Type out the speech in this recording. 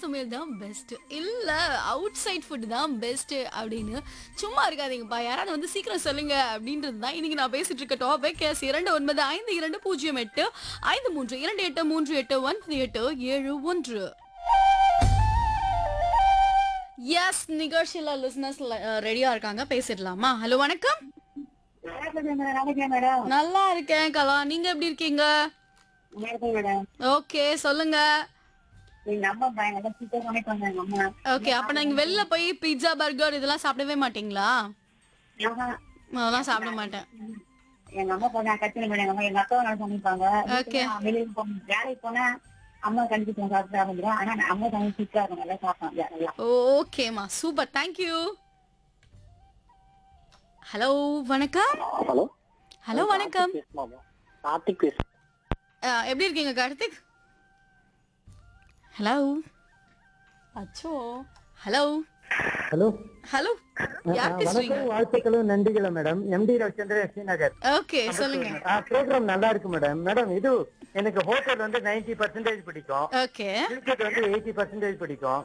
சமையல் தான் பெஸ்ட் இல்ல அவுட் சைட் ஃபுட் தான் பெஸ்ட் அப்படின்னு சும்மா இருக்காதீங்கப்பா யாராவது வந்து சீக்கிரம் சொல்லுங்க அப்படின்றது தான் இன்னைக்கு நான் பேசிட்டு இருக்க டாபிக் எஸ் இரண்டு ஒன்பது ஐந்து இரண்டு பூஜ்ஜியம் எட்டு ஐந்து மூன்று இரண்டு எட்டு மூன்று எட்டு ஒன்பது எட்டு ஏழு ஒன்று எஸ் நிகழ்ச்சியில லிசனர்ஸ் ரெடியா இருக்காங்க பேசிடலாமா ஹலோ வணக்கம் மேடம் நல்லா இருக்கேன் கலா நீங்க எப்படி இருக்கீங்க மேடம் ஓகே சொல்லுங்க எங்க அம்மா பயங்கர சீக்கிரம் சமைக்க வந்தாங்க அம்மா ஓகே அப்ப நீங்க வெளில போய் பீட்சா பர்கர் இதெல்லாம் சாப்பிடவே மாட்டீங்களா ஆஹா. அதெல்லாம் சாப்பிட மாட்டேன் எங்க அம்மா போனா கத்தின மேடம் எங்க அம்மா எங்க அக்கா நல்லா சமைப்பாங்க Okay. வீட்டுல வெளியே போ வேலைக்கு போனா அம்மா கண்டிப்பா சாப்பிட்டு ஆரம்பிக்கிறோம் ஆனா அம்மா சமைச்சு சீக்கிரம் இருக்கும் நல்லா சாப்பிட்டாங்க நல்லா ஓகேமா சூப்பர் தேங்க்யூ ஹலோ வணக்கம் ஹலோ ஹலோ வணக்கம் கார்த்திக் பேசு அஹ், எப்படி இருக்கீங்க கார்த்திக் ஹலோ அச்சோ ஹலோ ஹலோ ஹலோ யார் பேசுறீங்க வணக்கம் வாழ்த்துக்களும் நன்றிகளும் madam MD Ravichandran Srinagar okay சொல்லுங்க ப்ரோக்ராம் நல்லா இருக்கு மேடம் மேடம் இது எனக்கு ஹோட்டல் வந்து நைன்டி பர்சன்டேஜ் பிடிக்கும் ஓகே கிரிக்கெட் வந்து எயிட்டி பர்சன்டேஜ் பிடிக்கும்